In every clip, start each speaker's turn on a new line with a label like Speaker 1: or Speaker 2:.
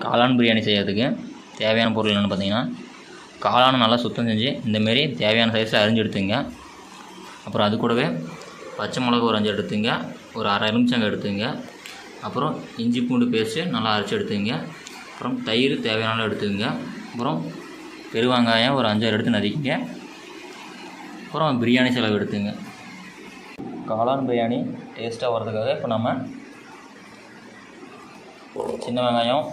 Speaker 1: காளான் பிரியாணி செய்யறதுக்கு தேவையான பொருள் என்னென்னு பார்த்தீங்கன்னா காளானை நல்லா சுத்தம் செஞ்சு இந்தமாரி தேவையான சைஸில் அரிஞ்சு எடுத்துங்க அப்புறம் அது கூடவே பச்சை மிளகா ஒரு அஞ்சு எடுத்துங்க ஒரு அரை எலுமிச்சங்காய் எடுத்துங்க அப்புறம் இஞ்சி பூண்டு பேஸ்ட்டு நல்லா அரைச்சி எடுத்துங்க அப்புறம் தயிர் தேவையான அளவு எடுத்துங்க அப்புறம் பெருவெங்காயம் ஒரு அஞ்சாறு எடுத்து நதிக்கிங்க அப்புறம் பிரியாணி செலவு எடுத்துங்க காளான் பிரியாணி டேஸ்ட்டாக வர்றதுக்காக இப்போ நம்ம சின்ன வெங்காயம்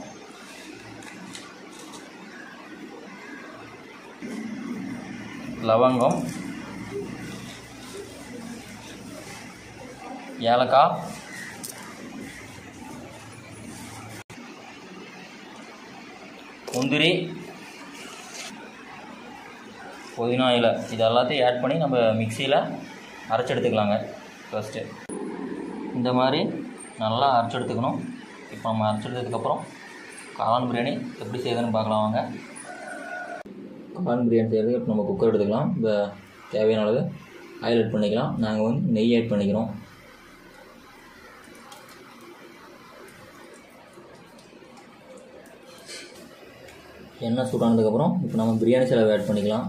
Speaker 1: லவங்கம் ஏலக்காய் முந்திரி புதினா இலை இது எல்லாத்தையும் ஆட் பண்ணி நம்ம மிக்சியில் அரைச்சி எடுத்துக்கலாங்க ஃபஸ்ட்டு இந்த மாதிரி நல்லா அரைச்சி எடுத்துக்கணும் இப்போ நம்ம அரைச்சி எடுத்ததுக்கப்புறம் காளான் பிரியாணி எப்படி செய்யுதுன்னு பார்க்கலாம் வாங்க காளான் பிரியாணி செய்கிறது இப்போ நம்ம குக்கர் எடுத்துக்கலாம் இப்போ தேவையான அளவு ஆயில் ஆட் பண்ணிக்கலாம் நாங்கள் வந்து நெய் ஆட் பண்ணிக்கிறோம் எண்ணெய் சூடானதுக்கப்புறம் இப்போ நம்ம பிரியாணி செலவு ஆட் பண்ணிக்கலாம்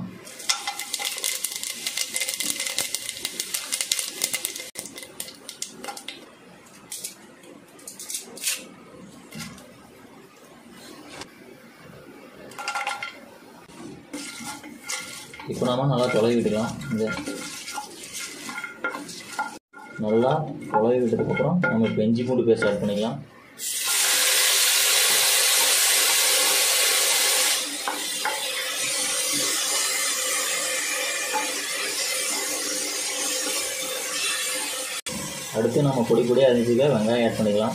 Speaker 1: இப்போ நாம நல்லா தொலைவி விட்டுக்கலாம் இந்த நல்லா தொலைவி விட்டதுக்கப்புறம் நம்ம இப்போ இஞ்சி பூண்டு பேஸ்ட் ஆட் பண்ணிக்கலாம் அடுத்து நம்ம பொடி பொடியாக அரிஞ்சிக்க வெங்காயம் ஆட் பண்ணிக்கலாம்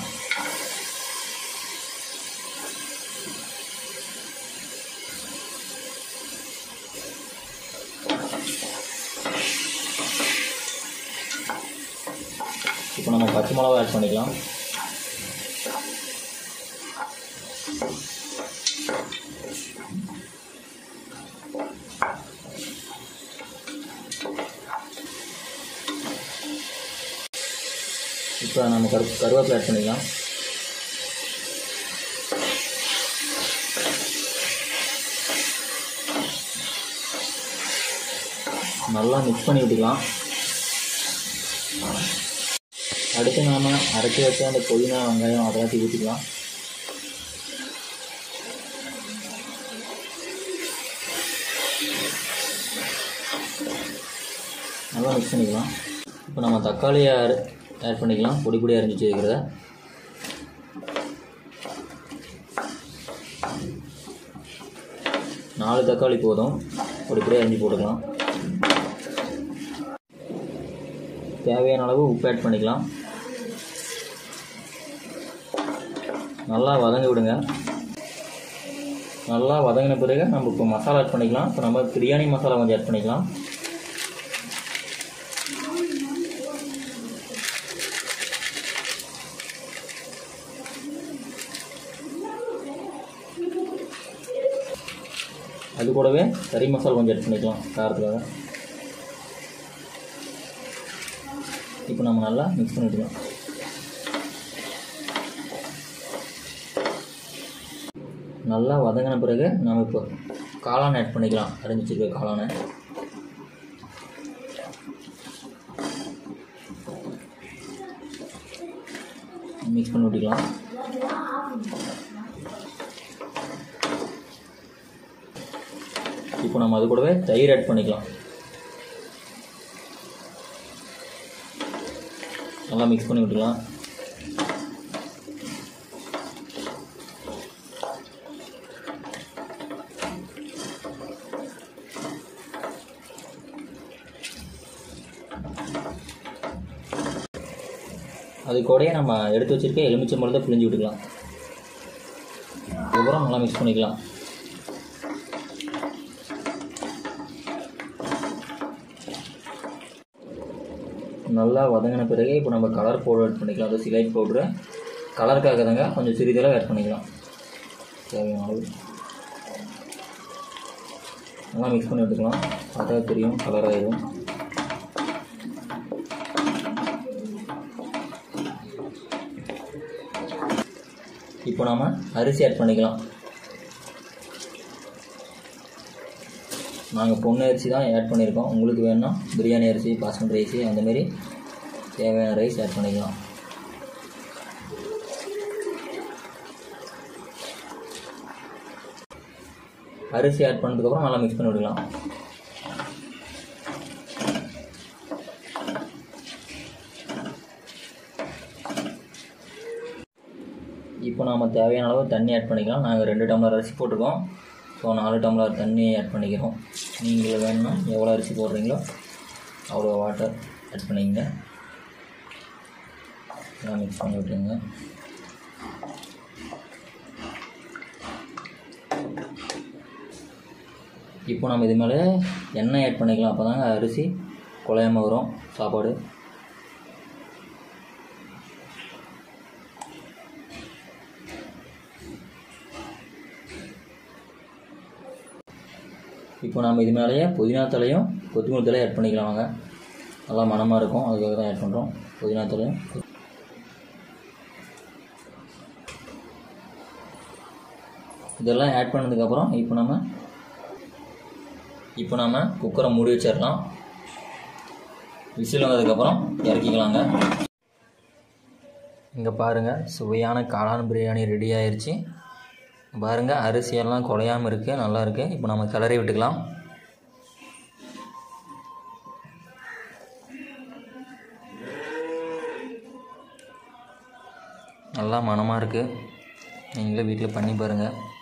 Speaker 1: இப்போ நம்ம பச்சை மிளகா ஆட் பண்ணிக்கலாம் இப்போ நம்ம கரு கருவேப்பிலை ஆட் பண்ணிக்கலாம் நல்லா மிக்ஸ் பண்ணி விட்டுக்கலாம் அடுத்து நாம் அரைச்சி வச்ச அந்த புதினா வெங்காயம் அதெல்லாம் ஊற்றிக்கலாம் நல்லா மிக்ஸ் பண்ணிக்கலாம் இப்போ நம்ம தக்காளியை ஆட் பண்ணிக்கலாம் பொடி பொடி அரிஞ்சு வச்சுருக்கிறத நாலு தக்காளி போதும் பொடி பொடி அரிஞ்சு போட்டுக்கலாம் தேவையான அளவு உப்பு ஆட் பண்ணிக்கலாம் நல்லா வதங்க விடுங்க நல்லா வதங்கின பிறகு நம்ம இப்போ மசாலா ஆட் பண்ணிக்கலாம் இப்போ நம்ம பிரியாணி மசாலா கொஞ்சம் ஆட் பண்ணிக்கலாம் அது கூடவே கறி மசாலா கொஞ்சம் ஆட் பண்ணிக்கலாம் காரத்துக்காக இப்போ நம்ம நல்லா மிக்ஸ் பண்ணிட்டுக்கலாம் நல்லா வதங்கின பிறகு நம்ம இப்போ காளான் ஆட் பண்ணிக்கலாம் அரிஞ்சு வச்சிருக்க காளானை மிக்ஸ் பண்ணி விட்டுக்கலாம் இப்போ நம்ம அது கூடவே தயிர் ஆட் பண்ணிக்கலாம் நல்லா மிக்ஸ் பண்ணி விட்டுக்கலாம் அது கூடயே நம்ம எடுத்து வச்சிருக்க எலுமிச்சை மருந்தை பிழிஞ்சு விட்டுக்கலாம் அதுக்கப்புறம் நல்லா மிக்ஸ் பண்ணிக்கலாம் நல்லா வதங்கின பிறகு இப்போ நம்ம கலர் பவுடர் ஆட் பண்ணிக்கலாம் அது சிலைட் பவுட்ரு கலருக்காக தாங்க கொஞ்சம் சிறிதளவு ஆட் பண்ணிக்கலாம் தேவையான அளவு நல்லா மிக்ஸ் பண்ணி விட்டுக்கலாம் பார்த்தா தெரியும் கலர் ஆயிடும் இப்போ நாம் அரிசி ஆட் பண்ணிக்கலாம் நாங்கள் பொண்ணு அரிசி தான் ஆட் பண்ணியிருக்கோம் உங்களுக்கு வேணும்னா பிரியாணி அரிசி பாஸ்மதி ரைஸு அந்தமாரி தேவையான ரைஸ் ஆட் பண்ணிக்கலாம் அரிசி ஆட் பண்ணதுக்கப்புறம் நல்லா மிக்ஸ் பண்ணி விடலாம் இப்போ நாம் தேவையான அளவு தண்ணி ஆட் பண்ணிக்கலாம் நாங்கள் ரெண்டு டம்ளர் அரிசி போட்டிருக்கோம் ஸோ நாலு டம்ளர் தண்ணி ஆட் பண்ணிக்கிறோம் நீங்கள் வேணும்னா எவ்வளோ அரிசி போடுறீங்களோ அவ்வளோ வாட்டர் ஆட் பண்ணிக்கங்க எல்லாம் மிக்ஸ் பண்ணி விட்டுருங்க இப்போ நம்ம இது மேலே எண்ணெய் ஆட் பண்ணிக்கலாம் அப்போ தாங்க அரிசி குழையாம வரும் சாப்பாடு இப்போ நம்ம இது மேலேயே புதினா தலையும் கொத்தமல்லி தலையும் ஆட் பண்ணிக்கலாம் வாங்க நல்லா மணமாக இருக்கும் அதுக்காக தான் ஆட் பண்ணுறோம் புதினா தலையும் இதெல்லாம் ஆட் பண்ணதுக்கப்புறம் இப்போ நம்ம இப்போ நாம் குக்கரை மூடி வச்சிடலாம் விசில் வந்ததுக்கப்புறம் இறக்கிக்கலாங்க இங்கே பாருங்கள் சுவையான காளான் பிரியாணி ரெடி ஆயிருச்சு பாருங்கள் அரிசியெல்லாம் குலையாமல் இருக்குது நல்லா இருக்குது இப்போ நம்ம கிளறி விட்டுக்கலாம் நல்லா மணமாக இருக்குது நீங்களே வீட்டில் பண்ணி பாருங்கள்